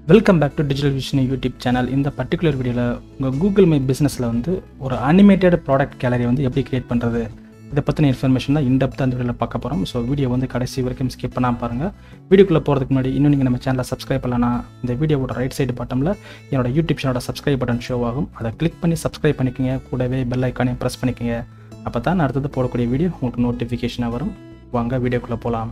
welcome back to digital vision YouTube channel இந்த particular வீடியோவில் உங்கள் கூகுள் மை பிஸ்னஸில் வந்து ஒரு அனிமேட்டட் ப்ராடக்ட் கேலரி வந்து எப்படி கிரியேட் பண்ணுறது இதை பற்றின இன்ஃபர்மேஷன் தான் இன்டெப்த் அந்த வீடியோவில் பார்க்க போகிறோம் ஸோ வீடியோ வந்து கடைசி வரைக்கும் ஸ்கிப் பண்ணாமல் பாருங்கள் வீடியோக்குள்ளே போகிறதுக்கு முன்னாடி இன்னும் நீங்கள் நம்ம சேனலை சப்ஸ்கிரைப் பண்ணலனா இந்த வீடியோவோட ரைட் சைடு பட்டமில் என்னோட யூடியூப் சேனலோட சப்ஸ்கிரைப் பட்டன் ஷோ ஆகும் அதை கிளிக் பண்ணி சப்ஸ்கிரைப் பண்ணிக்கோங்க கூடவே பெல் ஐக்கானையும் ப்ரெஸ் பண்ணிக்கோங்க அப்போ தான் நான் அடுத்தது போடக்கூடிய வீடியோ உங்களுக்கு நோட்டிஃபிகேஷனாக வரும் வாங்க வீடியோக்குள்ளே போகலாம்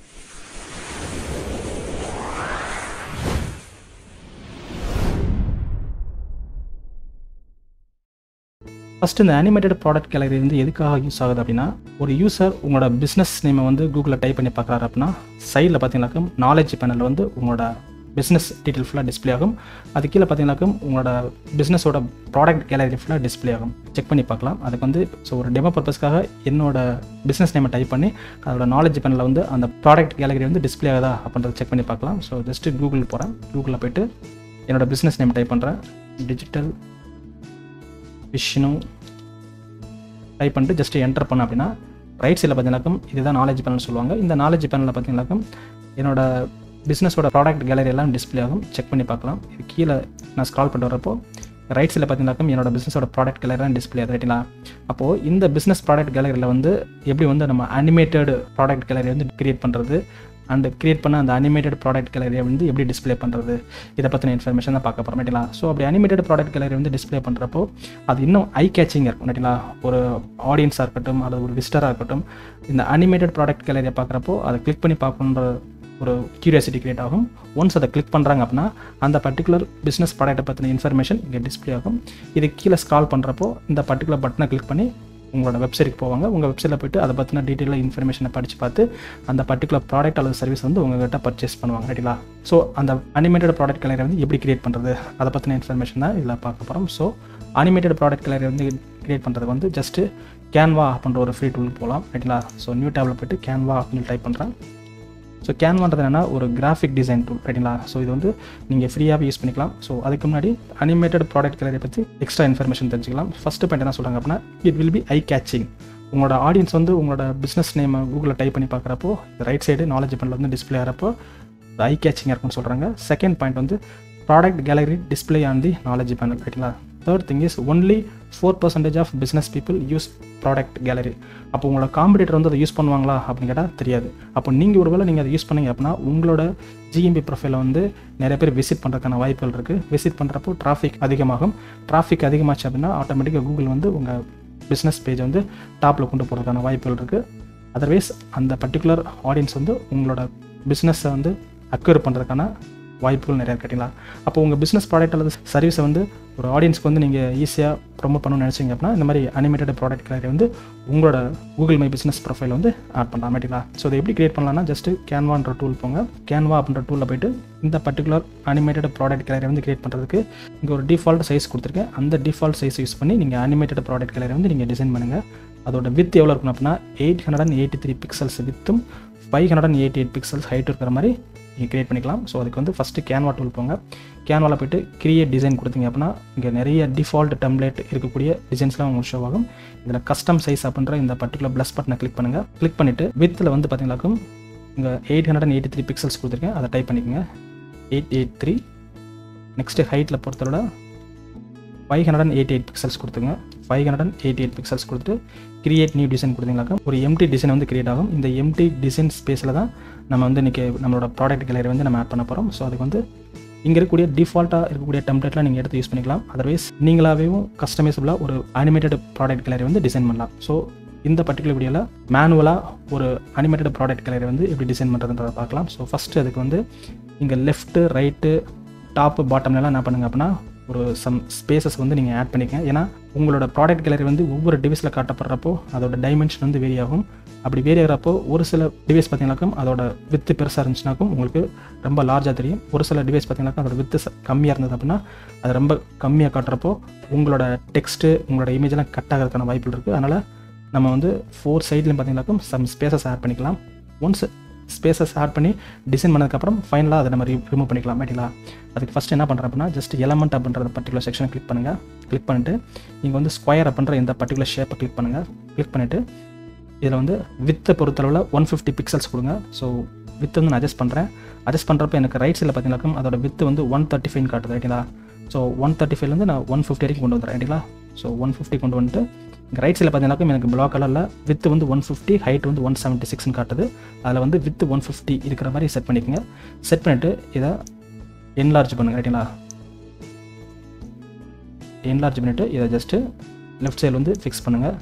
ஃபஸ்ட்டு இந்த அனிமேட்டட் ப்ராடக்ட் கேலரி வந்து எதுக்காக யூஸ் ஆகுது அப்படின்னா ஒரு யூசர் உங்களோட பிஸ்னஸ் நேமை வந்து கூகுளில் டைப் பண்ணி பார்க்குறாரு அப்படின்னா சைடில் பார்த்தீங்கன்னாக்கா நாலேஜ் பேனலில் வந்து உங்களோட பிஸ்னஸ் டீட்டெயில் ஃபுல்லாக டிஸ்ப்ளே ஆகும் அது கீழே பார்த்தீங்கன்னாக்கா உங்களோட பிஸ்னஸோட ப்ராடக்ட் கேலரி ஃபுல்லாக டிஸ்ப்ளே ஆகும் செக் பண்ணி பார்க்கலாம் அதுக்கு வந்து ஸோ ஒரு டெமோ பர்பஸ்க்காக என்னோட பிஸ்னஸ் நேமை டைப் பண்ணி அதோட நாலேஜ் பேனலில் வந்து அந்த ப்ராடக்ட் கேலரி வந்து டிஸ்ப்ளே ஆகுதா அப்படின்றத செக் பண்ணி பார்க்கலாம் ஸோ ஜஸ்ட்டு கூகுள் போகிறேன் கூகுளில் போயிட்டு என்னோட பிஸ்னஸ் நேம் டைப் பண்ணுறேன் டிஜிட்டல் விஷ்ணு டைப் பண்ணிட்டு ஜஸ்ட் என்டர் பண்ண அப்படின்னா ரைட் சைடில் பார்த்தீங்கன்னாக்கும் இதுதான் நாலேஜ் பேனல் சொல்லுவாங்க இந்த நாலேஜ் பேனலில் பார்த்தீங்கன்னாக்கும் என்னோட பிஸ்னஸோட ப்ராடக்ட் கேலரி எல்லாம் டிஸ்ப்ளே ஆகும் செக் பண்ணி பார்க்கலாம் இது கீழே நான் ஸ்க்ரால் பண்ணிட்டு வரப்போ ரைட் சைடில் பார்த்தீங்கன்னாக்கும் என்னோட பிஸ்னஸோட ப்ராடக்ட் கேலரி தான் டிஸ்ப்ளே ஆகுது ரைட்டுங்களா அப்போது இந்த பிஸ்னஸ் ப்ராடக்ட் கேலரியில் வந்து எப்படி வந்து நம்ம அனிமேட்டட் ப்ராடக்ட் கேலரி வந்து கிரியேட் பண்ணுறது அண்ட் கிரியேட் பண்ண அந்த அனிமேட்டட் ப்ராடக்ட் கேலரியை வந்து எப்படி டிஸ்ப்ளே பண்ணுறது இதை பற்றின இன்ஃபர்மேஷன் தான் பார்க்க போகிறோம் ரைட்டுங்களா ஸோ அப்படி அனிமேட்டட் ப்ராடக்ட் கேலரி வந்து டிஸ்ப்ளே பண்ணுறப்போ அது இன்னும் ஐ கேச்சிங் இருக்கும் ரைட்டுங்களா ஒரு ஆடியன்ஸாக இருக்கட்டும் அல்லது ஒரு விசிட்டராக இருக்கட்டும் இந்த அனிமேட்டட் ப்ராடக்ட் கேலரியை பார்க்குறப்போ அதை கிளிக் பண்ணி பார்க்கணுன்ற ஒரு கியூரியாசிட்டி கிரியேட் ஆகும் ஒன்ஸ் அதை கிளிக் பண்ணுறாங்க அப்படின்னா அந்த பர்டிகுலர் பிஸ்னஸ் ப்ராடக்ட்டை பற்றின இன்ஃபர்மேஷன் இங்கே டிஸ்ப்ளே ஆகும் இது கீழே ஸ்கால் பண்ணுறப்போ இந்த பர்டிகுலர் பட்டனை கிளிக் பண்ணி உங்களோட வெப்சைட்டுக்கு போவாங்க உங்கள் வெப்சைட்டில் போய்ட்டு அதை பற்றின டீட்டெயிலாக இன்ஃபர்மேஷனை படித்து பார்த்து அந்த பர்டிகுலர் ப்ராடக்ட் அல்லது சர்வீஸ் வந்து உங்கள்கிட்ட பர்ச்சேஸ் பண்ணுவாங்க ரைட்டுங்களா ஸோ அந்த அனிமேட்டட் ப்ராடக்ட் கலரை வந்து எப்படி கிரியேட் பண்ணுறது அதை பற்றின இன்ஃபர்மேஷன் தான் இதில் பார்க்க போகிறோம் ஸோ அனிமேட்டட் ப்ராடக்ட் கலரை வந்து கிரியேட் பண்ணுறது வந்து ஜஸ்ட்டு கேன்வா அப்படின்ற ஒரு ஃப்ரீ டூல் போகலாம் ரைட்டுங்களா ஸோ நியூ டேபில் போய்ட்டு கேன்வா அப்படின்னு டைப் பண்ணுறேன் ஸோ கேன்வான்றது என்னென்னா ஒரு கிராஃபிக் டிசைன் டூல் ரைட்டுங்களா ஸோ இது வந்து நீங்கள் ஃப்ரீயாகவே யூஸ் பண்ணிக்கலாம் ஸோ அதுக்கு முன்னாடி அனிமேட்டட் ப்ராடக்ட் கலரை பற்றி எக்ஸ்ட்ரா இன்ஃபர்மேஷன் தெரிஞ்சுக்கலாம் ஃபஸ்ட்டு பாயிண்ட் என்ன சொல்கிறாங்க அப்படின்னா it will be eye catching உங்களோட ஆடியன்ஸ் வந்து உங்களோட பிஸ்னஸ் நேமை கூகுளில் டைப் பண்ணி பார்க்குறப்போ ரைட் சைடு நாலேஜ் பண்ணல வந்து டிஸ்பிளே ஆகிறப்போ ஐ கேச்சிங்காக இருக்கும்னு சொல்கிறாங்க செகண்ட் பாயிண்ட் வந்து product gallery display on the knowledge panel ரைட்டுங்களா third thing is only four percentage of business people use product gallery அப்போ உங்களோட காம்படிட்டர் வந்து அதை யூஸ் பண்ணுவாங்களா அப்படின்னு கேட்டால் தெரியாது அப்போ நீங்கள் ஒருவேளை நீங்கள் அதை யூஸ் பண்ணீங்க அப்படின்னா உங்களோட ஜிஎம்பி ப்ரொஃபைலை வந்து நிறைய பேர் விசிட் பண்ணுறதுக்கான வாய்ப்புகள் இருக்குது விசிட் பண்ணுறப்போ டிராஃபிக் அதிகமாகும் டிராஃபிக் அதிகமாச்சு அப்படின்னா ஆட்டோமேட்டிக்காக கூகுள் வந்து உங்கள் பிஸ்னஸ் பேஜ் வந்து டாப்பில் கொண்டு போகிறதுக்கான வாய்ப்புகள் இருக்குது அதர்வைஸ் அந்த பர்டிகுலர் ஆடியன்ஸ் வந்து உங்களோட பிஸ்னஸை வந்து அக்யூர் பண்ணுறதுக்கான வாய்ப்புகள் நிறையா கேட்டிங்களா அப்போ உங்கள் பிஸ்னஸ் ப்ராடக்ட் அல்லது சர்வீஸை வந்து ஒரு ஆடியன்ஸ்க்கு வந்து நீங்கள் ஈஸியாக ப்ரொமோட் பண்ணணும்னு நினச்சிங்க அப்படின்னா இந்த மாதிரி அனிமேட்டட் ப்ராடக்ட் கேலரி வந்து உங்களோட கூகுள் மை பிஸ்னஸ் ப்ரொஃபைல் வந்து ஆட் பண்ணலாம் ரைட்டுங்களா ஸோ இதை எப்படி கிரியேட் பண்ணலாம்னா ஜஸ்ட் கேன்வான்ற டூல் போங்க கேன்வா அப்படின்ற டூலில் போயிட்டு இந்த பர்டிகுலர் அனிமேட்டட் ப்ராடக்ட் கேலரி வந்து கிரியேட் பண்ணுறதுக்கு இங்கே ஒரு டிஃபால்ட் சைஸ் கொடுத்துருக்கேன் அந்த டிஃபால்ட் சைஸ் யூஸ் பண்ணி நீங்கள் அனிமேட்டட் ப்ராடக்ட் கேலரி வந்து நீங்கள் டிசைன் பண்ணுங்கள் அதோட வித் எவ்வளோ இருக்கணும் அப்படின்னா eight hundred and eighty three pixels வித்தும் five hundred and eighty eight pixels height இருக்கிற மாதிரி நீங்கள் க்ரியேட் பண்ணிக்கலாம் ஸோ அதுக்கு வந்து ஃபஸ்ட்டு கேன்வா டூல் போங்க கேன்வாவில் போய்ட்டு கிரியேட் டிசைன் கொடுத்தீங்க அப்படின்னா இங்கே நிறைய டிஃபால்ட் டெம்ப்ளேட் இருக்கக்கூடிய டிசைன்ஸ்லாம் உங்களுக்கு ஷோ ஆகும் இதில் கஸ்டம் சைஸ் அப்படின்ற இந்த பர்டிகுலர் ப்ளஸ் பட்டனை கிளிக் பண்ணுங்கள் கிளிக் பண்ணிவிட்டு வித்தில் வந்து பார்த்தீங்கன்னாக்கும் இங்கே eight hundred and eighty three pixels கொடுத்துருக்கேன் அதை டைப் பண்ணிக்கோங்க எயிட் எயிட் த்ரீ நெக்ஸ்ட்டு ஹைட்டில் பொறுத்தவரை five hundred and eighty eight pixels கொடுத்துங்க five hundred and eighty eight pixels கொடுத்துட்டு கிரியேட் நியூ டிசைன் கொடுத்தீங்களாக்கா ஒரு எம்டி டிசைன் வந்து கிரியேட் ஆகும் இந்த எம்டி டிசைன் ஸ்பேஸில் தான் நம்ம வந்து இன்றைக்கி நம்மளோட ப்ராடக்ட் கேலரி வந்து நம்ம ஆட் பண்ண போகிறோம் ஸோ அதுக்கு வந்து இங்கே இருக்கக்கூடிய டிஃபால்ட்டாக இருக்கக்கூடிய டெம்ப்ளேட்லாம் நீங்கள் எடுத்து யூஸ் பண்ணிக்கலாம் அதர்வைஸ் நீங்களாகவும் கஸ்டமைசபிளாக ஒரு அனிமேட்டட் ப்ராடக்ட் கேலரி வந்து டிசைன் பண்ணலாம் ஸோ இந்த பர்டிகுலர் வீடியோவில் மேனுவலாக ஒரு அனிமேட்டட் ப்ராடக்ட் கேலரி வந்து எப்படி டிசைன் பண்ணுறதுன்றதை பார்க்கலாம் ஸோ ஃபஸ்ட்டு அதுக்கு வந்து இங்கே லெஃப்ட்டு ரைட்டு டாப்பு பாட்டம்லலாம் என்ன பண்ணுங்க அப்படின்னா ஒரு சம் ஸ்பேசஸ் வந்து நீங்கள் ஆட் பண்ணிக்கங்க ஏன்னா உங்களோட ப்ராடக்ட் கேலரி வந்து ஒவ்வொரு டிவைஸில் காட்டப்படுறப்போ அதோட டைமென்ஷன் வந்து வேரி ஆகும் அப்படி வேரி ஆகிறப்போ ஒரு சில டிவைஸ் பார்த்தீங்கன்னாக்கும் அதோட வித்து பெருசாக இருந்துச்சுனாக்கும் உங்களுக்கு ரொம்ப லார்ஜாக தெரியும் ஒரு சில டிவைஸ் பார்த்தீங்கன்னாக்கா அதோட வித்து கம்மியாக இருந்தது அப்படின்னா அது ரொம்ப கம்மியாக காட்டுறப்போ உங்களோட டெக்ஸ்ட்டு உங்களோட இமேஜெல்லாம் கட் ஆகிறதுக்கான வாய்ப்புகள் இருக்குது அதனால் நம்ம வந்து ஃபோர் சைட்லையும் பார்த்தீங்கன்னாக்கும் சம் ஸ்பேசஸ் ஆட் பண்ணிக்கலாம் ஒன்ஸ் ஸ்பேசஸ் ஆட் பண்ணி டிசைன் பண்ணதுக்கப்புறம் ஃபைனலாக அதை நம்ம ரிமூவ் பண்ணிக்கலாம் ரைட்டுங்களா அதுக்கு ஃபஸ்ட் என்ன பண்ணுறேன் அப்படின்னா ஜஸ்ட் எலமெண்ட் அப்படின்ற பர்டிகுலர் செக்ஷனை கிளிக் பண்ணுங்கள் கிளிக் பண்ணிட்டு நீங்கள் வந்து ஸ்கொயர் அப்படின்ற இந்த பர்டிகுலர் ஷேப்பை கிளிக் பண்ணுங்கள் கிளிக் பண்ணிவிட்டு இதில் வந்து வித்தை பொறுத்தளவில் ஒன் ஃபிஃப்டி பிக்சல்ஸ் கொடுங்க ஸோ வித் வந்து நான் அட்ஜஸ்ட் பண்ணுறேன் அட்ஜஸ்ட் பண்ணுறப்ப எனக்கு ரைட் சைடில் பார்த்தீங்கன்னாக்கும் அதோட வித் வந்து ஒன் தேர்ட்டி ஃபைவ் காட்டுது ரைட்டுங்களா ஸோ ஒன் தேர்ட்டி ஃபைவ்லேருந்து நான் ஒன் ஃபிஃப்டி வரைக்கும் கொண்டு வந்துடுறேன் ரைட்டுங்களா ஸோ ஒன் ஃபிஃப்டி கொண்டு வந்துட்டு இங்கே ரைட் சைடில் பார்த்தீங்கன்னாக்கும் எனக்கு பிளாக் கலரில் வித் வந்து ஒன் ஃபிஃப்டி ஹைட் வந்து ஒன் செவன்ட்டி சிக்ஸ்னு காட்டுது அதில் வந்து வித் ஒன் ஃபிஃப்டி இருக்கிற மாதிரி செட் பண்ணிக்கோங்க செட் பண்ணிவிட்டு இதை என்லார்ஜ் பண்ணுங்கள் ரைட்டுங்களா என்லார்ஜ் பண்ணிவிட்டு இதை ஜஸ்ட்டு லெஃப்ட் சைடில் வந்து ஃபிக்ஸ் பண்ணுங்கள்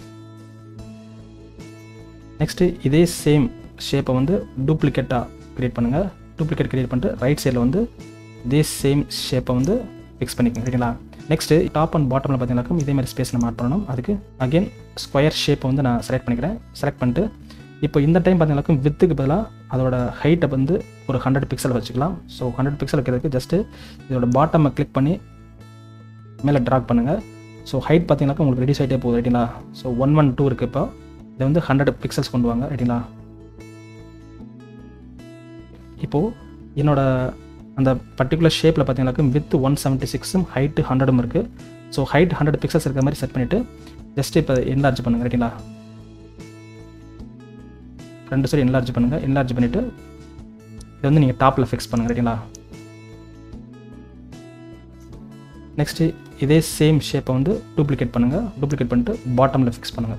நெக்ஸ்ட்டு இதே சேம் ஷேப்பை வந்து டூப்ளிகேட்டாக க்ரியேட் பண்ணுங்கள் டூப்ளிகேட் க்ரியேட் பண்ணிட்டு ரைட் சைடில் வந்து இதே சேம் ஷேப்பை வந்து ஃபிக்ஸ் பண்ணிக்கோங்க சரிங்களா நெக்ஸ்ட்டு டாப் அண்ட் பாட்டமில் பார்த்தீங்கன்னாக்கும் இதே மாதிரி ஸ்பேஸ் நம்ம ஆட் பண்ணணும் அதுக்கு அகைன் ஸ்கொயர் ஷேப்பை வந்து நான் செலக்ட் பண்ணிக்கிறேன் செலக்ட் பண்ணிட்டு இப்போ இந்த டைம் பார்த்தீங்கன்னாக்கும் வித்துக்கு பதிலாக அதோட ஹைட்டை வந்து ஒரு ஹண்ட்ரட் பிக்சல் வச்சுக்கலாம் ஸோ ஹண்ட்ரட் பிக்சல் வைக்கிறதுக்கு ஜஸ்ட்டு இதோட பாட்டமை கிளிக் பண்ணி மேலே ட்ராக் பண்ணுங்கள் ஸோ ஹைட் பார்த்தீங்கன்னாக்கா உங்களுக்கு ரெடியூஸ் ஆகிட்டே போகுது ரைட்டிங்களா ஸோ ஒன் ஒன் டூ இருக்குது இப்போ இதை வந்து ஹண்ட்ரட் பிக்சல்ஸ் கொண்டு வாங்க ரைட்டிங்களா இப்போது என்னோட அந்த பர்டிகுலர் ஷேப்பில் பார்த்தீங்கன்னாக்கா வித் ஒன் செவன்ட்டி சிக்ஸும் ஹைட்டு ஹண்ட்ரடும் இருக்குது ஸோ ஹைட் ஹண்ட்ரட் பிக்சல்ஸ் இருக்கிற மாதிரி செட் பண்ணிவிட்டு ஜஸ்ட் இப்போ என்லார்ஜ் பண்ணுங்கள் ரைட்டிங்களா ரெண்டு சைடு என்லார்ஜ் பண்ணுங்கள் என்லார்ஜ் பண்ணிவிட்டு இதை வந்து நீங்கள் டாப்பில் ஃபிக்ஸ் பண்ணுங்கள் ரைட்டிங்களா நெக்ஸ்ட்டு இதே சேம் ஷேப்பை வந்து டூப்ளிகேட் பண்ணுங்கள் டூப்ளிகேட் பண்ணிட்டு பாட்டமில் ஃபிக்ஸ் பண்ணுங்கள்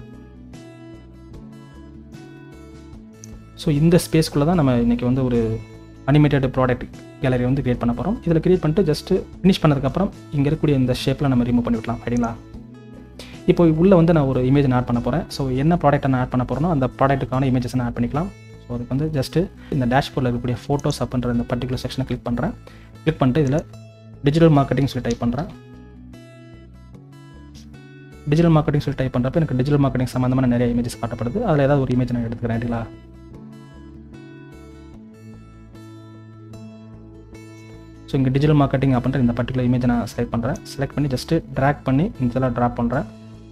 ஸோ இந்த ஸ்பேஸ்க்குள்ளே தான் நம்ம இன்றைக்கி வந்து ஒரு அனிமேட்டட் ப்ராடக்ட் கேலரி வந்து கிரியேட் பண்ண போகிறோம் இதில் கிரியேட் பண்ணிட்டு ஜஸ்ட்டு ஃபினிஷ் பண்ணதுக்கப்புறம் இங்கே இருக்கக்கூடிய இந்த ஷேப்பில் நம்ம ரிமூவ் பண்ணி விடலாம் சரிங்களா இப்போ உள்ளே வந்து நான் ஒரு இமேஜ் ஆட் பண்ண போகிறேன் ஸோ என்ன ப்ராடக்ட்டை நான் ஆட் பண்ண போகிறேனோ அந்த ப்ராடக்ட்டுக்கான இமேஜஸ் நான் ஆட் பண்ணிக்கலாம் ஸோ அதுக்கு வந்து ஜஸ்ட்டு இந்த டேஷ்போர்டில் இருக்கக்கூடிய ஃபோட்டோஸ் அப்படின்ற இந்த பர்டிகுலர் செக்ஷனை கிளிக் பண்ணுறேன் கிளிக் பண்ணிட்டு இதில் டிஜிட்டல் மார்க்கெட்டிங் சொல்லி டைப் பண்ணுறேன் டிஜிட்டல் மார்க்கெட்டிங் சொல்லி டைப் பண்ணுறப்ப எனக்கு டிஜிட்டல் மார்க்கெட்டிங் சம்மந்தமான நிறைய இமேஜஸ் காட்டப்படுது அதில் ஏதாவது ஒரு இமேஜ் நான் எடுத்துக்கிறேன் இல்லைங்களா ஸோ இங்கே டிஜிட்டல் மார்க்கெட்டிங் அப்படின்ற இந்த பர்டிகுலர் இமேஜை நான் செலக்ட் பண்ணுறேன் செலக்ட் பண்ணி ஜஸ்ட்டு ட்ராக் பண்ணி இதெல்லாம் ட்ராப் பண்ணுறேன்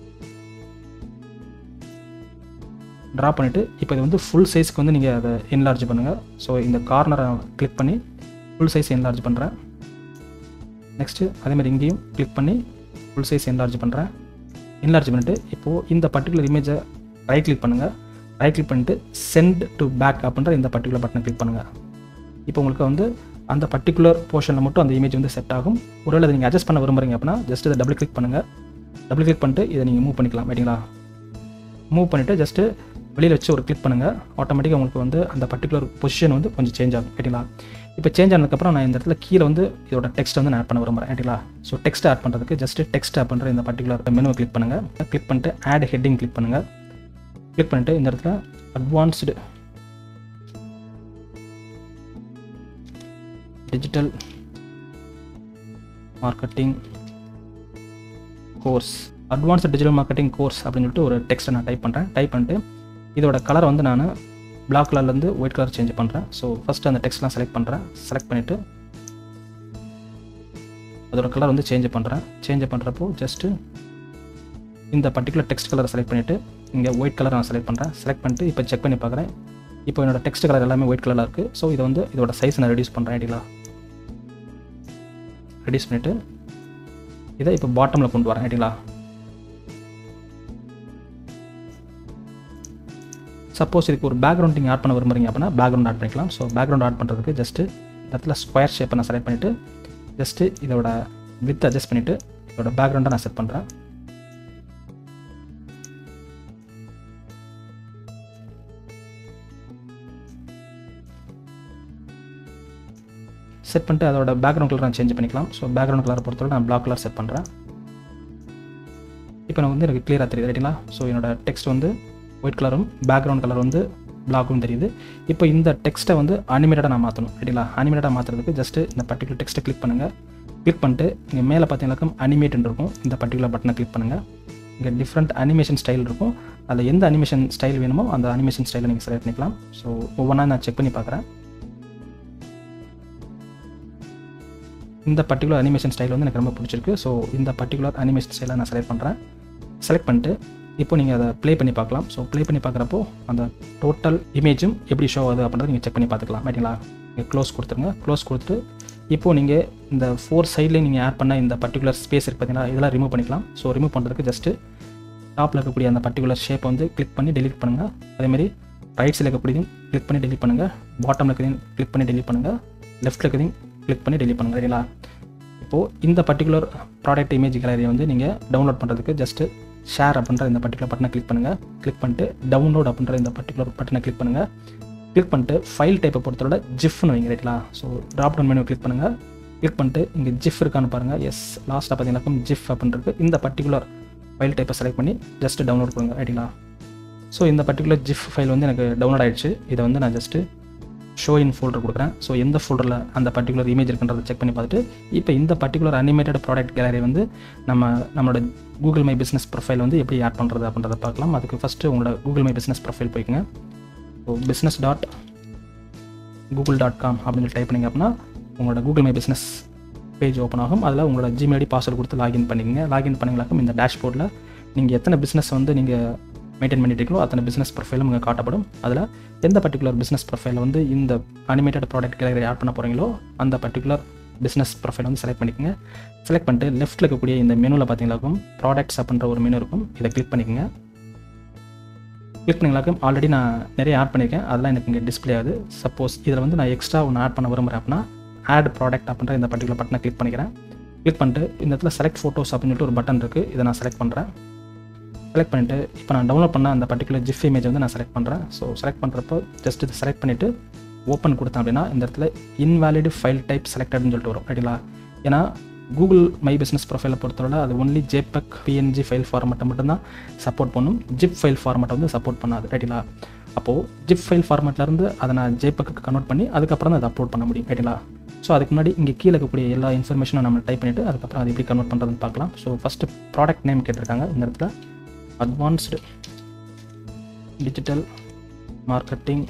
ட்ரா பண்ணிவிட்டு இப்போ இது வந்து ஃபுல் சைஸ்க்கு வந்து நீங்கள் அதை என்லார்ஜ் பண்ணுங்கள் ஸோ இந்த கார்னரை கிளிக் பண்ணி ஃபுல் சைஸ் என்லார்ஜ் பண்ணுறேன் நெக்ஸ்ட்டு அதேமாதிரி இங்கேயும் கிளிக் பண்ணி ஃபுல் சைஸ் என்லார்ஜ் பண்ணுறேன் என்லார்ஜ் பண்ணிவிட்டு இப்போது இந்த பர்டிகுலர் இமேஜை ரைட் கிளிக் பண்ணுங்கள் ரைட் கிளிக் பண்ணிட்டு சென்ட் டு பேக் அப்படின்ற இந்த பர்டிகுலர் பட்டனை கிளிக் பண்ணுங்கள் இப்போ உங்களுக்கு வந்து அந்த பர்டிகுலர் போர்ஷனில் மட்டும் அந்த இமேஜ் வந்து செட் ஆகும் ஒருவேளை அதை நீங்கள் அட்ஜஸ்ட் பண்ண விரும்புறீங்க அப்படின்னா ஜஸ்ட் இதை டபுள் கிளிக் பண்ணுங்கள் டபுள் கிளிக் பண்ணிட்டு இதை நீங்கள் மூவ் பண்ணிக்கலாம் ரைட்டுங்களா மூவ் பண்ணிவிட்டு ஜஸ்ட்டு வெளியில் வச்சு ஒரு கிளிக் பண்ணுங்கள் ஆட்டோமேட்டிக்காக உங்களுக்கு வந்து அந்த பர்டிகுலர் பொசிஷன் வந்து கொஞ்சம் சேஞ்ச் ஆகும் ரைட்டுங்களா இப்போ சேஞ்ச் ஆனதுக்கப்புறம் நான் இந்த இடத்துல கீழே வந்து இதோட டெக்ஸ்ட் வந்து நான் ஆட் பண்ண விரும்புகிறேன் ரைட்டுங்களா ஸோ டெக்ஸ்ட் ஆட் பண்ணுறதுக்கு ஜஸ்ட் டெக்ஸ்ட் அப்படின்ற இந்த பர்டிகுலர் மெனுவை கிளிக் பண்ணுங்கள் கிளிக் பண்ணிட்டு ஆட் ஹெட்டிங் கிளிக் பண்ணுங்கள் கிளிக் பண்ணிட்டு இந்த இடத்துல advanced digital marketing course advanced digital marketing course அப்படின்னு சொல்லிட்டு ஒரு டெக்ஸ்ட்டை நான் டைப் பண்ணுறேன் டைப் பண்ணிட்டு இதோட கலரை வந்து நான் பிளாக் கலர்லேருந்து ஒயிட் கலர் சேஞ்ச் பண்ணுறேன் ஸோ ஃபஸ்ட்டு அந்த டெக்ஸ்ட்லாம் செலக்ட் பண்ணுறேன் செலக்ட் பண்ணிவிட்டு அதோட கலர் வந்து சேஞ்ச் பண்ணுறேன் சேஞ்ச் பண்ணுறப்போ ஜஸ்ட்டு இந்த பர்டிகுலர் டெக்ஸ்ட் கலரை செலக்ட் பண்ணிவிட்டு இங்கே ஒயிட் கலர் நான் செலக்ட் பண்ணுறேன் செலக்ட் பண்ணிட்டு இப்போ செக் பண்ணி பார்க்குறேன் இப்போ என்னோட டெக்ஸ்ட் கலர் எல்லாமே ஒயிட் கலரில் இருக்குது ஸோ இதை வந்து இதோட சைஸ் நான் ரெடியூஸ் பண்ணுறேன் ஐடியா ரெடியூஸ் பண்ணிவிட்டு இதை இப்போ பாட்டமில் கொண்டு வரேன் ஐடிங்களா சப்போஸ் இதுக்கு ஒரு பேக்ரவுண்ட் நீங்கள் ஆட் பண்ண விரும்புறீங்க அப்படின்னா பேக்ரவுண்ட் ஆட் பண்ணிக்கலாம் ஸோ பேக்ரவுண்ட் ஆட் பண்ணுறதுக்கு ஜஸ்ட்டு இந்த இடத்துல ஸ்கொயர் ஷேப்பை நான் செலக்ட் பண்ணிவிட்டு ஜஸ்ட்டு இதோட வித் அட்ஜஸ்ட் பண்ணிவிட்டு இதோட பேக்ரவுண்டை நான் செட் பண்ணுறேன் செட் பண்ணிட்டு அதோட பேக்ரவுண்ட் கலர் நான் சேஞ்ச் பண்ணிக்கலாம் ஸோ பேக்ரவுண்ட் கலரை பொறுத்தவரை நான் பிளாக் கலர் செட் பண்ணுறேன் இப்போ நான் வந்து எனக்கு கிளியராக தெரியுது ரைட்டுங்களா ஸோ என்னோட டெக்ஸ்ட் வந்து ஒயிட் கலரும் பேக்ரவுண்ட் கலர் வந்து பிளாக்கும் தெரியுது இப்போ இந்த டெக்ஸ்ட்டை வந்து அனிமேட்டடாக நான் மாற்றணும் ரைட்டுங்களா அனிமேட்டடாக மாற்றுறதுக்கு ஜஸ்ட்டு இந்த பர்டிகுலர் டெக்ஸ்ட்டை கிளிக் பண்ணுங்கள் கிளிக் பண்ணிட்டு இங்கே மேலே பார்த்தீங்கன்னாக்கா அனிமேட்னு இருக்கும் இந்த பர்டிகுலர் பட்டனை கிளிக் பண்ணுங்கள் இங்கே டிஃப்ரெண்ட் அனிமேஷன் ஸ்டைல் இருக்கும் அதில் எந்த அனிமேஷன் ஸ்டைல் வேணுமோ அந்த அனிமேஷன் ஸ்டைலை நீங்கள் செலக்ட் பண்ணிக்கலாம் ஸோ ஒவ்வொன்றா நான் செக் பண்ணி பார்க்குறேன் இந்த பர்டிகுலர் அனிமேஷன் ஸ்டைல் வந்து எனக்கு ரொம்ப பிடிச்சிருக்கு ஸோ இந்த பர்டிகுலர் அனிமேஷன் ஸ்டைலை நான் செலக்ட் பண்ணுறேன் செலக்ட் பண்ணிட்டு இப்போ நீங்கள் அதை ப்ளே பண்ணி பார்க்கலாம் ஸோ ப்ளே பண்ணி பார்க்குறப்போ அந்த டோட்டல் இமேஜும் எப்படி ஷோ ஆகுது அப்படின்றத நீங்கள் செக் பண்ணி பார்த்துக்கலாம் ரைட்டுங்களா நீங்கள் க்ளோஸ் கொடுத்துருங்க க்ளோஸ் கொடுத்துட்டு இப்போது நீங்கள் இந்த ஃபோர் சைட்லேயும் நீங்கள் ஆட் பண்ண இந்த பர்டிகுலர் ஸ்பேஸ் இருக்குது பார்த்தீங்கன்னா இதெல்லாம் ரிமூவ் பண்ணிக்கலாம் ஸோ ரிமூவ் பண்ணுறதுக்கு ஜஸ்ட்டு டாப்பில் இருக்கக்கூடிய அந்த பர்டிகுலர் ஷேப்பை வந்து கிளிக் பண்ணி டெலிட் பண்ணுங்கள் அதேமாதிரி ரைட் சைடில் இருக்கக்கூடியதையும் கிளிக் பண்ணி டெலிட் பண்ணுங்கள் பாட்டமில் இருக்கிறதையும் கிளிக் பண்ணி டெலிட் பண்ணுங்கள் லெஃப்ட்டில் இருக்கிறதையும் கிளிக் பண்ணி டெலிட் பண்ணுங்கள் சரிங்களா இப்போது இந்த பர்டிகுலர் ப்ராடக்ட் இமேஜ் கேலரியை வந்து நீங்கள் டவுன்லோட் பண்ணுறதுக்கு ஜஸ்ட்டு ஷேர் அப்படின்ற இந்த பர்டிகுலர் பட்டனை கிளிக் பண்ணுங்கள் கிளிக் பண்ணிட்டு டவுன்லோட் அப்படின்ற இந்த பர்டிகுலர் பட்டனை கிளிக் பண்ணுங்கள் கிளிக் பண்ணிட்டு ஃபைல் டைப்பை பொறுத்தவரை ஜிஃப்னு வைங்க ரைட்லா so drop down menu click பண்ணுங்கள் கிளிக் பண்ணிட்டு இங்கே ஜிஃப் இருக்கான்னு பாருங்கள் எஸ் லாஸ்ட்டாக பார்த்தீங்கன்னா ஜிஃப் அப்படின்றது இந்த பர்டிகுலர் ஃபைல் டைப்பை செலக்ட் பண்ணி ஜஸ்ட் டவுன்லோட் பண்ணுங்க ரைட்டுங்களா ஸோ இந்த பர்டிகுலர் ஜிஃப் ஃபைல் வந்து எனக்கு டவுன்லோட் ஆயிடுச்சு இதை வந்து நான் ஜஸ்ட்டு ஷோ இன் ஃபோல்டர் கொடுக்குறேன் ஸோ எந்த ஃபோல்டரில் அந்த பர்டிகுலர் இமேஜ் இருக்குன்றதை செக் பண்ணி பார்த்துட்டு இப்போ இந்த பர்டிகுலர் அனிமேட்டட் ப்ராடக்ட் கேலரி வந்து நம்ம நம்மளோட கூகுள் மை பிஸ்னஸ் ப்ரொஃபைல் வந்து எப்படி ஆட் பண்ணுறது அப்படின்றத பார்க்கலாம் அதுக்கு ஃபஸ்ட்டு உங்களோட கூகுள் மை பிஸ்னஸ் ப்ரொஃபைல் போய்க்குங்க so business dot Google dot com அப்படின்னு டைப் பண்ணிங்க அப்படின்னா உங்களோட Google my business page open ஆகும் அதில் உங்களோட ஜிமெயில் ஐடி பாஸ்வேர்டு கொடுத்து லாகின் பண்ணிக்கங்க லாகின் பண்ணிங்களாக்கும் இந்த டேஷ்போர்டில் நீங்கள் எத்தனை பிஸ்னஸ் வந்து நீங்கள் மெயின்டைன் பண்ணிட்டு இருக்கீங்களோ அத்தனை பிஸ்னஸ் ப்ரொஃபைலும் உங்களுக்கு காட்டப்படும் அதில் எந்த பர்டிகுலர் பிஸ்னஸ் ப்ரொஃபைல் வந்து இந்த அனிமேட்டட் ப்ராடக்ட் கேலரி ஆட் பண்ண போகிறீங்களோ அந்த பர்டிகுலர் பிஸ்னஸ் ப்ரொஃபைல் வந்து செலக்ட் பண்ணிக்கோங்க செலக்ட் பண்ணிட்டு லெஃப்ட்டில் இருக்கக்கூடிய இந்த மெனுவில் பார்த்தீங்களாக்கும் ப்ராடக்ட்ஸ் அப்படின்ற ஒரு மெனு இருக்கும் இதை கிளிக் பண்ணிக்கோங்க கிளிக் பண்ணிங்களாக்கும் ஆல்ரெடி நான் நிறைய ஆட் பண்ணியிருக்கேன் அதெல்லாம் எனக்கு இங்கே டிஸ்பிளே ஆகுது சப்போஸ் இதில் வந்து நான் எக்ஸ்ட்ரா ஒன்று ஆட் பண்ண விரும்புகிறேன் அப்படின்னா ஆட் ப்ராடக்ட் அப்படின்ற இந்த பர்டிகுலர் பட்டனை கிளிக் பண்ணிக்கிறேன் கிளிக் பண்ணிட்டு இந்த இடத்துல செலக்ட் ஃபோட்டோஸ் அப்படின்னு சொல்லிட்டு ஒரு பட்டன் இருக்குது இதை நான் செலக்ட் பண்ணுறேன் செலக்ட் பண்ணிவிட்டு இப்போ நான் டவுன்லோட் பண்ண அந்த பர்டிகுலர் ஜிஃப் இமேஜ் வந்து நான் செலக்ட் பண்ணுறேன் ஸோ செலக்ட் பண்ணுறப்போ ஜஸ்ட் இதை செலக்ட் பண்ணிவிட்டு ஓப்பன் கொடுத்தேன் அப்படின்னா இந்த இடத்துல இன்வேலிட் ஃபைல் டைப் செலக்டட்னு சொல்லிட்டு வரும் ரைட்டுங்களா ஏன்னா கூகுள் மை பிஸ்னஸ் ப்ரொஃபைலை பொறுத்தவரை அது ஒன்லி ஜேபெக் பிஎன்ஜி ஃபைல் ஃபார்மெட்டை மட்டும்தான் சப்போர்ட் பண்ணும் ஜிப் ஃபைல் ஃபார்மெட்டை வந்து சப்போர்ட் பண்ணாது ரைட்டுங்களா அப்போது ஜிப் ஃபைல் ஃபார்மெட்லேருந்து அதை நான் ஜேபெக்கு கன்வெர்ட் பண்ணி அதுக்கப்புறம் தான் அதை அப்லோட் பண்ண முடியும் ரைட்டுங்களா ஸோ அதுக்கு முன்னாடி இங்கே கீழே இருக்கக்கூடிய எல்லா இன்ஃபர்மேஷனும் நம்ம டைப் பண்ணிவிட்டு அதுக்கப்புறம் அது எப்படி கன்வெர்ட் பண்ணுறதுன்னு பார்க்கலாம் ஸோ ஃபஸ்ட்டு ப்ராடக்ட் நேம் கேட்டிருக்காங்க இந்த இடத்துல அட்வான்ஸ்டு டிஜிட்டல் மார்க்கெட்டிங்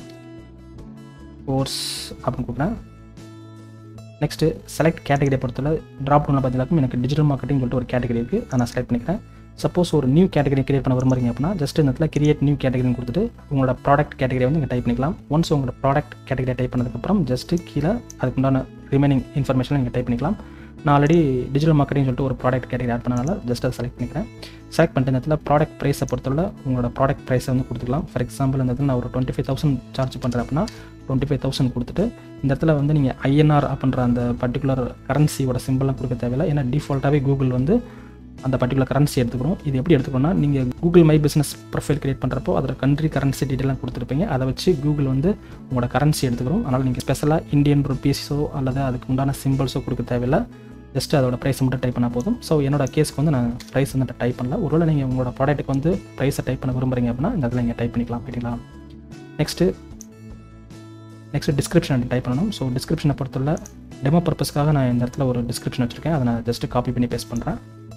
கோர்ஸ் அப்படின்னு கொடுக்குறேன் நெக்ஸ்ட்டு செலக்ட் கேட்டகரியை பொறுத்தவரை ட்ராப் டவுனில் பார்த்தீங்கன்னா எனக்கு டிஜிட்டல் மார்க்கெட்டிங் சொல்லிட்டு ஒரு கேட்டகரி இருக்குது அதை நான் செலக்ட் பண்ணிக்கிறேன் சப்போஸ் ஒரு நியூ கேட்டகரி கிரியேட் பண்ண விரும்புறீங்க அப்படின்னா ஜஸ்ட் இந்த இடத்துல கிரியேட் நியூ கேட்டகரின்னு கொடுத்துட்டு உங்களோட ப்ராடக்ட் கேட்டகரி வந்து இங்கே டைப் பண்ணிக்கலாம் ஒன்ஸ் உங்களோட ப்ராடக்ட் கேட்டகரி டைப் பண்ணதுக்கப்புறம் ஜஸ்ட்டு கீழே அதுக்குண்டான ரிமைனிங் இன்ஃபர்மேஷன் நீங்கள் டைப் பண்ணிக்கலாம் நான் ஆல்ரெடி டிஜிட்டல் மார்க்கெட்டிங் சொல்லிட்டு ஒரு ப்ராடக்ட் கேட்டகரி ஆட் பண்ணனால ஜஸ்ட் அதை செலக்ட் பண்ணிக்கிறேன் செலக்ட் பண்ணிட்டு இந்த இடத்துல ப்ராடக்ட் ப்ரைஸை பொறுத்தவரை உங்களோட ப்ராடக்ட் ப்ரைஸை வந்து கொடுத்துக்கலாம் ஃபார் எக்ஸாம்பிள் இந்த இடத்துல நான் ஒரு டுவெண்ட்டி ஃபைவ் தௌசண்ட் சார்ஜ் பண்ணுறேன் அப்படின்னா டுவெண்ட்டி ஃபைவ் தௌசண்ட் கொடுத்துட்டு இந்த இடத்துல வந்து நீங்கள் ஐஎன்ஆர் அப்படின்ற அந்த பர்டிகுலர் கரன்சியோட சிம்பிள்லாம் கொடுக்க தேவையில்லை ஏன்னா டிஃபால்ட்டாகவே கூகுள் வந்து அந்த பர்டிகுலர் கரன்சி எடுத்துக்கிறோம் இது எப்படி எடுத்துக்கணும்னா நீங்கள் Google my business profile create பண்ணுறப்போ அதில் கண்ட்ரி கரன்சி டீட்டெயிலாம் கொடுத்துருப்பீங்க அதை வச்சு கூகுள் வந்து உங்களோட கரன்சி எடுத்துக்கிறோம் அதனால் நீங்கள் ஸ்பெஷலாக இந்தியன் ருபீஸோ அல்லது அதுக்கு உண்டான சிம்பிள்ஸோ கொடுக்க தேவையில்லை ஜஸ்ட் அதோட ப்ரைஸ் மட்டும் டைப் பண்ணால் போதும் ஸோ என்னோட கேஸ்க்கு வந்து நான் ப்ரைஸ் வந்து டைப் பண்ணல ஒருவேளை நீங்கள் உங்களோட ப்ராடக்ட்டுக்கு வந்து ப்ரைஸை டைப் பண்ண விரும்புறீங்க அப்படின்னா இந்த இடத்துல நீங்கள் டைப் பண்ணிக்கலாம் சரிங்களா நெக்ஸ்ட்டு நெக்ஸ்ட் டிஸ்கிரிப்ஷன் டைப் பண்ணணும் ஸோ டிஸ்கிரிப்ஷனை பொறுத்தவரை டெமோ பர்பஸ்க்காக நான் இந்த இடத்துல ஒரு டிஸ்கிரிப்ஷன் வச்சுருக்கேன் அதை நான் ஜஸ்ட் காப்பி பண்ணி பேஸ்ட் பண்ணுறேன்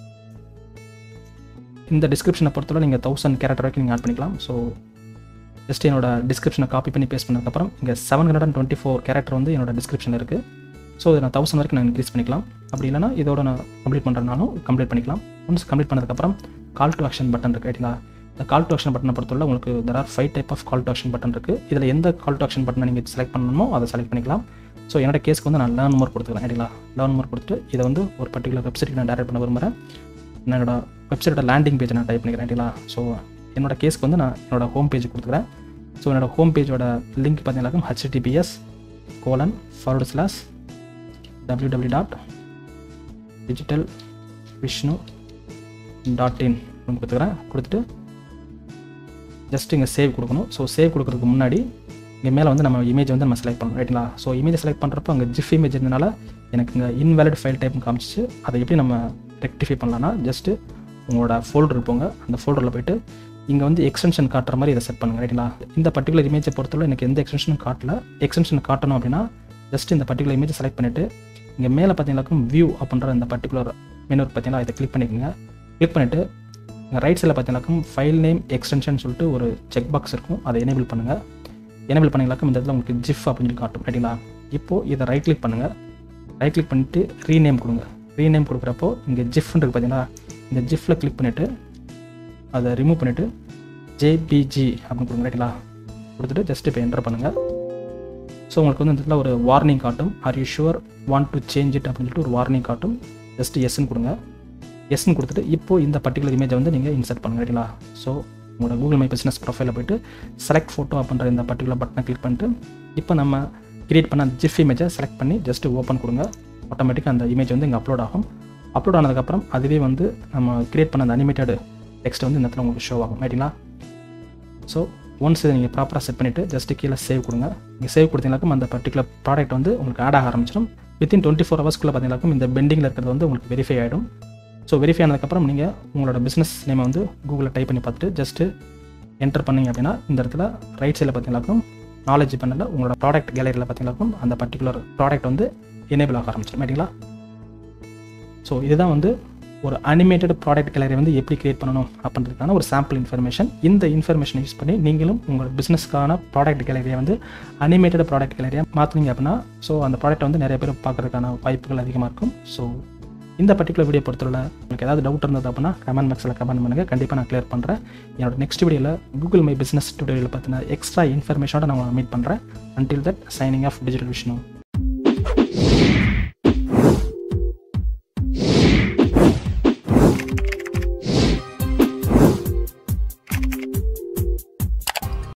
இந்த டிஸ்கிரிப்ஷனை பொறுத்தவரை நீங்கள் தௌசண்ட் கேரக்டர் வரைக்கும் நீங்கள் ஆட் பண்ணிக்கலாம் ஸோ ஜஸ்ட் என்னோட டிஸ்கிரிப்ஷனை காப்பி பண்ணி பேஸ்ட் பண்ணதுக்கப்புறம் இங்கே seven hundred and twenty four character வந்து என்னோட டிஸ்கிரிப்ஷன் இருக்குது ஸோ இதை நான் தௌசண்ட் வரைக்கும் நான் இன்க்ரீஸ் பண்ணிக்கலாம் அப்படி இல்லைனா இதோட நான் கம்ப்ளீட் பண்ணுறதுனாலும் கம்ப்ளீட் பண்ணிக்கலாம் ஒன்ஸ் கம்ப்ளீட் பண்ணதுக்கப்புறம் கால் டு ஆக்ஷன் பட்டன் இருக்குது ரைட்டுங்களா இந்த கால் டு ஆக்ஷன் பட்டனை பொறுத்தவரை உங்களுக்கு there are five type of call to action button இருக்குது இதில் எந்த கால் டு ஆக்ஷன் பட்டனை நீங்கள் செலக்ட் பண்ணணுமோ அதை செலக்ட் பண்ணிக்கலாம் ஸோ என்னோட கேஸ்க்கு வந்து நான் லேர்ன் மோர் கொடுத்துக்கிறேன் ரைட்டுங்களா லேர்ன் மோர் கொடுத்துட்டு இதை வந்து ஒரு பர்டிகுலர் வெப்சைட்டுக்கு நான் டேரக்ட் பண்ண விரும்புகிறேன் என்னோட வெப்சைட்டோட லேண்டிங் பேஜை நான் டைப் பண்ணிக்கிறேன் ரைட்டுங்களா ஸோ என்னோட கேஸ்க்கு வந்து நான் என்னோட ஹோம் பேஜ் கொடுத்துக்கிறேன் ஸோ என்னோட ஹோம் பேஜோட லிங்க் பார்த்தீங்கன்னாக்கும் HTTPS colon forward slash W W dot digital Vishnu dot in கொடுத்துக்கிறேன் கொடுத்துட்டு ஜஸ்ட் இங்கே சேவ் கொடுக்கணும் ஸோ சேவ் கொடுக்குறதுக்கு முன்னாடி இங்கே மேலே வந்து நம்ம இமேஜ் வந்து நம்ம செலக்ட் பண்ணணும் ரைட்டுங்களா ஸோ இமேஜ் செலக்ட் பண்ணுறப்போ அங்கே ஜிஃப் இமேஜ் இருந்தனால எனக்கு இங்கே இன்வேலிட் ஃபைல் டைப் காமிச்சிச்சு அதை எப்படி நம்ம ரெக்டிஃபை பண்ணலாம்னா ஜஸ்ட்டு உங்களோட ஃபோல்டர் போங்க அந்த ஃபோல்டரில் போயிட்டு இங்கே வந்து எக்ஸ்டென்ஷன் காட்டுற மாதிரி இதை செட் பண்ணுங்க ரைட்டுங்களா இந்த பர்டிகுலர் இமேஜை பொறுத்தவரை எனக்கு எந்த எக்ஸ்டென்ஷனும் காட்டல எக்ஸ்டென்ஷன் காட்டணும் அப்படின்னா ஜஸ்ட் இந்த பர்டிகுலர் இமேஜை செலக்ட் பண்ணிவிட்டு இங்கே மேலே பார்த்தீங்கன்னாக்கும் வியூ அப்படின்ற இந்த பர்டிகுலர் மெனு பார்த்தீங்கன்னா இதை கிளிக் பண்ணிக்கோங்க கிளிக் பண்ணிவிட்டு ரைட் சைடில் பார்த்தீங்கன்னாக்கும் ஃபைல் நேம் எக்ஸ்டென்ஷன் சொல்லிட்டு ஒரு செக் பாக்ஸ் இருக்கும் அதை எனேபிள் பண்ணுங்கள் எனேபிள் பண்ணிங்களாக்கும் இந்த இடத்துல உங்களுக்கு ஜிஃப் அப்படின்னு சொல்லி காட்டும் ரைட்டுங்களா இப்போது இதை ரைட் கிளிக் பண்ணுங்கள் ரைட் கிளிக் பண்ணிவிட்டு ரீநேம் கொடுங்க ரீநேம் கொடுக்குறப்போ இங்கே ஜிஃப்னு இருக்குது பார்த்தீங்களா இந்த ஜிஃப்ல கிளிக் பண்ணிவிட்டு அதை ரிமூவ் பண்ணிவிட்டு ஜேபிஜி அப்படின்னு கொடுங்க ரைட்டுங்களா கொடுத்துட்டு ஜஸ்ட் இப்போ என்டர் பண்ணுங்கள் ஸோ உங்களுக்கு வந்து இந்த இடத்துல ஒரு வார்னிங் காட்டும் are you sure want to change it அப்படின்னு சொல்லிட்டு ஒரு வார்னிங் காட்டும் ஜஸ்ட் எஸ்ன்னு கொடுங்க எஸ்ன்னு கொடுத்துட்டு இப்போ இந்த பர்டிகுலர் இமேஜை வந்து நீங்கள் இன்சர்ட் பண்ணுங்க ரைட்டுங்களா ஸோ உங்களோட கூகுள் மை பிஸ்னஸ் ப்ரொஃபைலில் போயிட்டு செலக்ட் ஃபோட்டோ அப்படின்ற இந்த பர்டிகுலர் பட்டனை கிளிக் பண்ணிட்டு இப்போ நம்ம கிரியேட் பண்ண அந்த ஜிஃப் இமேஜை செலக்ட் பண்ணி ஜஸ்ட் ஓப்பன் கொடுங்க ஆட்டோமேட்டிக்காக அந்த இமேஜ் வந்து இங்கே அப்லோட் ஆகும் அப்லோட் ஆனதுக்கப்புறம் அதுவே வந்து நம்ம கிரியேட் பண்ண அந்த அனிமேட்டட் டெக்ஸ்ட் வந்து இந்த இடத்துல உங்களுக்கு ஷோ ஆகும் ரைட்டிங்களா ஸோ ஒன்ஸ் இதை நீங்கள் ப்ராப்பராக செட் பண்ணிவிட்டு ஜஸ்ட் கீழே சேவ் கொடுங்க நீங்கள் சேவ் கொடுத்தீங்கனாக்கும் அந்த பர்டிகுலர் ப்ராடக்ட் வந்து உங்களுக்கு ஆட் ஆக ஆரம்பிச்சிடும் வித்தின் டுவெண்ட்டி ஃபோர் ஹவர்ஸ்க்குள்ளே பார்த்தீங்கன்னாக்கும் இந்த பெண்டிங்கில் இருக்கிறது வந்து உங்களுக்கு வெரிஃபை ஆகிடும் ஸோ வெரிஃபை ஆனதுக்கப்புறம் நீங்கள் உங்களோட பிஸ்னஸ் நேமை வந்து கூகுளில் டைப் பண்ணி பார்த்துட்டு ஜஸ்ட்டு என்டர் பண்ணீங்க அப்படின்னா இந்த இடத்துல ரைட் சைடில் பார்த்தீங்கன்னாக்கும் நாலேஜ் பண்ணல உங்களோட ப்ராடக்ட் கேலரியில் பார்த்தீங்கன்னாக்கும் அந்த பர்டிகுலர் ப்ராடக்ட் வந்து எனேபிள் ஆக ஆரம்பிச்சிடும் ரைட்டிங்களா ஸோ இதுதான் வந்து ஒரு அனிமேட்டட் ப்ராடக்ட் கேலரி வந்து எப்படி கிரியேட் பண்ணணும் அப்படின்றதுக்கான ஒரு சாம்பிள் இன்ஃபர்மேஷன் இந்த இன்ஃபர்மேஷன் யூஸ் பண்ணி நீங்களும் உங்கள் பிஸ்னஸ்க்கான ப்ராடக்ட் கேலரியை வந்து அனிமேட்டட் ப்ராடக்ட் கேலரியாக மாற்றுனீங்க அப்படின்னா ஸோ அந்த ப்ராடக்ட் வந்து நிறைய பேர் பார்க்குறதுக்கான வாய்ப்புகள் அதிகமாக இருக்கும் ஸோ இந்த பர்டிகுலர் வீடியோ பொறுத்தவரை உங்களுக்கு ஏதாவது டவுட் இருந்தது அப்படின்னா கமெண்ட் பாக்ஸில் கமெண்ட் பண்ணுங்கள் கண்டிப்பாக நான் கிளியர் பண்ணுறேன் என்னோட நெக்ஸ்ட் வீடியோவில் கூகுள் மை பிஸ்னஸ் டுடோரியல் பற்றின எக்ஸ்ட்ரா இன்ஃபர்மேஷனோட நான் மீட் பண்ணுறேன் until that signing off digital Vishnu